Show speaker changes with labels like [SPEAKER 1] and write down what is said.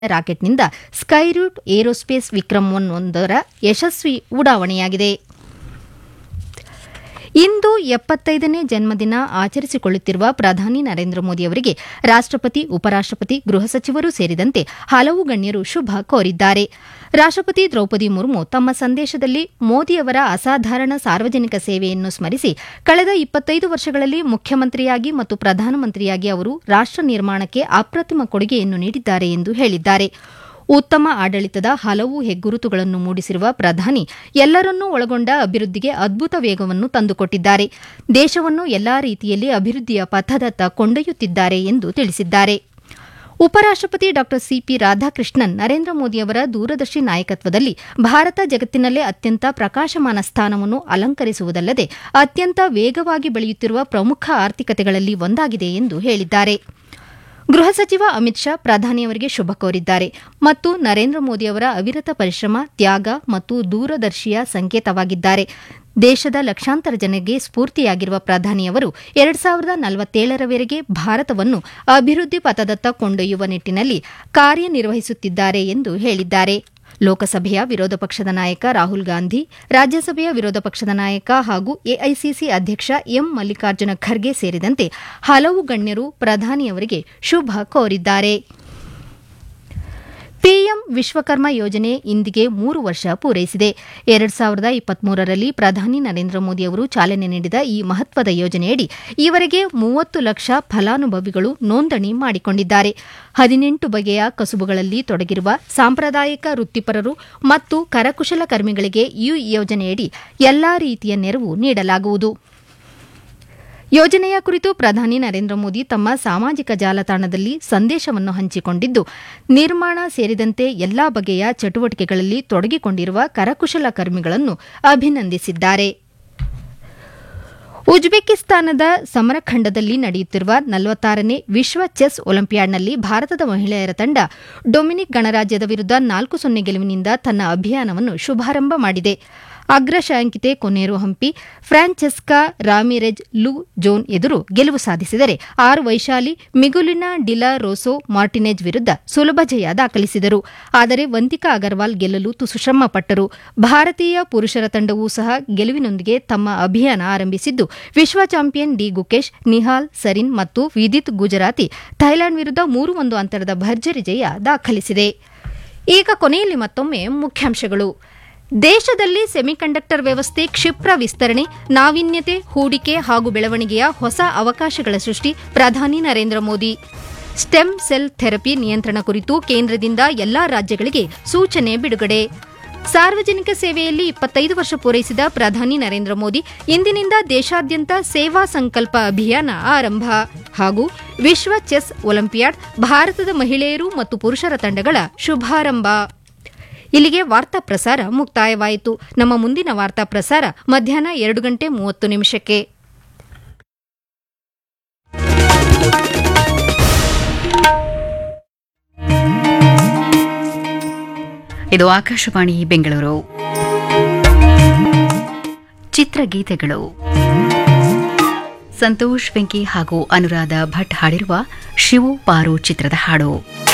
[SPEAKER 1] ರಾಕೆಟ್ನಿಂದ Skyroot aerospace Vikram one ಒಂದರ ಯಶಸ್ವಿ ಉಡಾವಣೆಯಾಗಿದೆ ಇಂದು ಎಪ್ಪತ್ತೈದನೇ ಜನ್ಮದಿನ ಆಚರಿಸಿಕೊಳ್ಳುತ್ತಿರುವ ಪ್ರಧಾನಿ ನರೇಂದ್ರ ಮೋದಿ ಅವರಿಗೆ ರಾಷ್ಟಪತಿ ಉಪರಾಷ್ಟಪತಿ ಗೃಹ ಸಚಿವರು ಸೇರಿದಂತೆ ಹಲವು ಗಣ್ಯರು ಶುಭ ಕೋರಿದ್ದಾರೆ ರಾಷ್ಟಪತಿ ದ್ರೌಪದಿ ಮುರ್ಮು ತಮ್ಮ ಸಂದೇಶದಲ್ಲಿ ಮೋದಿಯವರ ಅಸಾಧಾರಣ ಸಾರ್ವಜನಿಕ ಸೇವೆಯನ್ನು ಸ್ಮರಿಸಿ ಕಳೆದ ಇಪ್ಪತ್ತೈದು ವರ್ಷಗಳಲ್ಲಿ ಮುಖ್ಯಮಂತ್ರಿಯಾಗಿ ಮತ್ತು ಪ್ರಧಾನಮಂತ್ರಿಯಾಗಿ ಅವರು ರಾಷ್ಟ ನಿರ್ಮಾಣಕ್ಕೆ ಅಪ್ರತಿಮ ಕೊಡುಗೆಯನ್ನು ನೀಡಿದ್ದಾರೆ ಎಂದು ಹೇಳಿದ್ದಾರೆ ಉತ್ತಮ ಆಡಳಿತದ ಹಲವು ಹೆಗ್ಗುರುತುಗಳನ್ನು ಮೂಡಿಸಿರುವ ಪ್ರಧಾನಿ ಎಲ್ಲರನ್ನೂ ಒಳಗೊಂಡ ಅಭಿವೃದ್ಧಿಗೆ ಅದ್ಭುತ ವೇಗವನ್ನು ತಂದುಕೊಟ್ಟಿದ್ದಾರೆ ದೇಶವನ್ನು ಎಲ್ಲಾ ರೀತಿಯಲ್ಲಿ ಅಭಿವೃದ್ಧಿಯ ಪಥದತ್ತ ಕೊಂಡೊಯ್ಯುತ್ತಿದ್ದಾರೆ ಎಂದು ತಿಳಿಸಿದ್ದಾರೆ ಉಪರಾಷ್ಟಪತಿ ಡಾ ಸಿಪಿ ರಾಧಾಕೃಷ್ಣನ್ ನರೇಂದ್ರ ಮೋದಿಯವರ ದೂರದರ್ಶಿ ನಾಯಕತ್ವದಲ್ಲಿ ಭಾರತ ಜಗತ್ತಿನಲ್ಲೇ ಅತ್ಯಂತ ಪ್ರಕಾಶಮಾನ ಸ್ಥಾನವನ್ನು ಅಲಂಕರಿಸುವುದಲ್ಲದೆ ಅತ್ಯಂತ ವೇಗವಾಗಿ ಬೆಳೆಯುತ್ತಿರುವ ಪ್ರಮುಖ ಆರ್ಥಿಕತೆಗಳಲ್ಲಿ ಒಂದಾಗಿದೆ ಎಂದು ಹೇಳಿದ್ದಾರೆ ಗೃಹ ಸಚಿವ ಅಮಿತ್ ಶಾ ಪ್ರಧಾನಿಯವರಿಗೆ ಶುಭ ಕೋರಿದ್ದಾರೆ ಮತ್ತು ನರೇಂದ್ರ ಮೋದಿಯವರ ಅವಿರತ ಪರಿಶ್ರಮ ತ್ಯಾಗ ಮತ್ತು ದೂರದರ್ಶಿಯ ಸಂಕೇತವಾಗಿದ್ದಾರೆ ದೇಶದ ಲಕ್ಷಾಂತರ ಜನರಿಗೆ ಸ್ಫೂರ್ತಿಯಾಗಿರುವ ಪ್ರಧಾನಿಯವರು ಎರಡ್ ಸಾವಿರದ ನಲವತ್ತೇಳರವರೆಗೆ ಭಾರತವನ್ನು ಅಭಿವೃದ್ಧಿ ಪಥದತ್ತ ಕೊಂಡೊಯ್ಯುವ ನಿಟ್ಟಿನಲ್ಲಿ ಕಾರ್ಯನಿರ್ವಹಿಸುತ್ತಿದ್ದಾರೆ ಎಂದು ಹೇಳಿದ್ದಾರೆ ಲೋಕಸಭೆಯ ವಿರೋಧ ಪಕ್ಷದ ನಾಯಕ ರಾಹುಲ್ ಗಾಂಧಿ ರಾಜ್ಯಸಭೆಯ ವಿರೋಧ ಪಕ್ಷದ ನಾಯಕ ಹಾಗೂ ಎಐಸಿಸಿ ಅಧ್ಯಕ್ಷ ಎಂ ಮಲ್ಲಿಕಾರ್ಜುನ ಖರ್ಗೆ ಸೇರಿದಂತೆ ಹಲವು ಗಣ್ಯರು ಪ್ರಧಾನಿಯವರಿಗೆ ಶುಭ ಕೋರಿದ್ದಾರೆ ಪಿಎಂ ವಿಶ್ವಕರ್ಮ ಯೋಜನೆ ಇಂದಿಗೆ ಮೂರು ವರ್ಷ ಪೂರೈಸಿದೆ ಎರಡ್ ಸಾವಿರದ ಇಪ್ಪತ್ಮೂರರಲ್ಲಿ ಪ್ರಧಾನಿ ನರೇಂದ್ರ ಮೋದಿ ಅವರು ಚಾಲನೆ ನೀಡಿದ ಈ ಮಹತ್ವದ ಯೋಜನೆಯಡಿ ಈವರೆಗೆ ಮೂವತ್ತು ಲಕ್ಷ ಫಲಾನುಭವಿಗಳು ನೋಂದಣಿ ಮಾಡಿಕೊಂಡಿದ್ದಾರೆ ಹದಿನೆಂಟು ಬಗೆಯ ಕಸುಬುಗಳಲ್ಲಿ ತೊಡಗಿರುವ ಸಾಂಪ್ರದಾಯಿಕ ವೃತ್ತಿಪರರು ಮತ್ತು ಕರಕುಶಲಕರ್ಮಿಗಳಿಗೆ ಈ ಯೋಜನೆಯಡಿ ಎಲ್ಲಾ ರೀತಿಯ ನೆರವು ನೀಡಲಾಗುವುದು ಯೋಜನೆಯ ಕುರಿತು ಪ್ರಧಾನಿ ನರೇಂದ್ರ ಮೋದಿ ತಮ್ಮ ಸಾಮಾಜಿಕ ಜಾಲತಾಣದಲ್ಲಿ ಸಂದೇಶವನ್ನು ಹಂಚಿಕೊಂಡಿದ್ದು ನಿರ್ಮಾಣ ಸೇರಿದಂತೆ ಎಲ್ಲಾ ಬಗೆಯ ಚಟುವಟಿಕೆಗಳಲ್ಲಿ ತೊಡಗಿಕೊಂಡಿರುವ ಕರಕುಶಲಕರ್ಮಿಗಳನ್ನು ಅಭಿನಂದಿಸಿದ್ದಾರೆ ಉಜ್ಬೇಕಿಸ್ತಾನದ ಸಮರಖಂಡದಲ್ಲಿ ನಡೆಯುತ್ತಿರುವ ನಲವತ್ತಾರನೇ ವಿಶ್ವ ಚೆಸ್ ಒಲಿಂಪಿಯಾಡ್ನಲ್ಲಿ ಭಾರತದ ಮಹಿಳೆಯರ ತಂಡ ಡೊಮಿನಿಕ್ ಗಣರಾಜ್ಯದ ವಿರುದ್ಧ ನಾಲ್ಕು ಸೊನ್ನೆ ಗೆಲುವಿನಿಂದ ತನ್ನ ಅಭಿಯಾನವನ್ನು ಶುಭಾರಂಭ ಮಾಡಿದೆ ಅಗ್ರ ಶ್ರೇಯಾಂಕಿತೆ ಕೊನೇರು ಹಂಪಿ ಫ್ರಾನ್ಚೆಸ್ಕಾ ರಾಮಿರೆಜ್ ಲು ಜೋನ್ ಎದುರು ಗೆಲುವು ಸಾಧಿಸಿದರೆ R Vaishali Miguelina de la Rosso Martinez ವಿರುದ್ಧ ಸುಲಭ ಜಯ ದಾಖಲಿಸಿದರು ಆದರೆ ವಂತಿಕಾ ಅಗರ್ವಾಲ್ ಗೆಲ್ಲಲು ತುಸು ಶ್ರಮ ಪಟ್ಟರು ಭಾರತೀಯ ಪುರುಷರ ತಂಡವೂ ಸಹ ಗೆಲುವಿನೊಂದಿಗೆ ತಮ್ಮ ಅಭಿಯಾನ ಆರಂಭಿಸಿದ್ದು ವಿಶ್ವ ಚಾಂಪಿಯನ್ ಡಿ ಗುಕೇಶ್ ನಿಹಾಲ್ ಸರಿನ್ ಮತ್ತು ವಿದಿತ್ ಗುಜರಾತಿ ಥೈಲ್ಯಾಂಡ್ ವಿರುದ್ಧ ಮೂರು ಒಂದು ಅಂತರದ ಭರ್ಜರಿ ಜಯ ದಾಖಲಿಸಿದೆ ಈಗ ಕೊನೆಯಲ್ಲಿ ಮತ್ತೊಮ್ಮೆ ಮುಖ್ಯಾಂಶಗಳು ದೇಶದಲ್ಲಿ ಸೆಮಿಕಂಡಕ್ಟರ್ ವ್ಯವಸ್ಥೆ ಕ್ಷಿಪ್ರ ವಿಸ್ತರಣೆ ನಾವೀನ್ಯತೆ ಹೂಡಿಕೆ ಹಾಗೂ ಬೆಳವಣಿಗೆಯ ಹೊಸ ಅವಕಾಶಗಳ ಸೃಷ್ಟಿ ಪ್ರಧಾನಿ Narendra Modi stem cell therapy ನಿಯಂತ್ರಣ ಕುರಿತು ಕೇಂದ್ರದಿಂದ ಎಲ್ಲಾ ರಾಜ್ಯಗಳಿಗೆ ಸೂಚನೆ ಬಿಡುಗಡೆ ಸಾರ್ವಜನಿಕ ಸೇವೆಯಲ್ಲಿ ಇಪ್ಪತ್ತೈದು ವರ್ಷ ಪೂರೈಸಿದ ಪ್ರಧಾನಿ ನರೇಂದ್ರ ಮೋದಿ ಇಂದಿನಿಂದ ದೇಶಾದ್ಯಂತ ಸೇವಾ ಸಂಕಲ್ಪ ಅಭಿಯಾನ ಆರಂಭ ಹಾಗೂ ವಿಶ್ವ ಚೆಸ್ ಒಲಿಂಪಿಯಾಡ್ ಭಾರತದ ಮಹಿಳೆಯರು ಮತ್ತು ಪುರುಷರ ತಂಡಗಳ ಶುಭಾರಂಭ ಇಲ್ಲಿಗೆ ವಾರ್ತಾ ಪ್ರಸಾರ ಮುಕ್ತಾಯವಾಯಿತು ನಮ್ಮ ಮುಂದಿನ ವಾರ್ತಾ ಪ್ರಸಾರ ಮಧ್ಯಾಹ್ನ ಎರಡು ಗಂಟೆ ಮೂವತ್ತು ನಿಮಿಷಕ್ಕೆ
[SPEAKER 2] ಇದು ಆಕಾಶವಾಣಿ ಬೆಂಗಳೂರು ಚಿತ್ರಗೀತೆಗಳು ಸಂತೋಷ್ ವೆಂಕಿ ಹಾಗೂ ಅನುರಾಧ ಭಟ್ ಹಾಡಿರುವ ಶಿವು ಪಾರು ಚಿತ್ರದ ಹಾಡು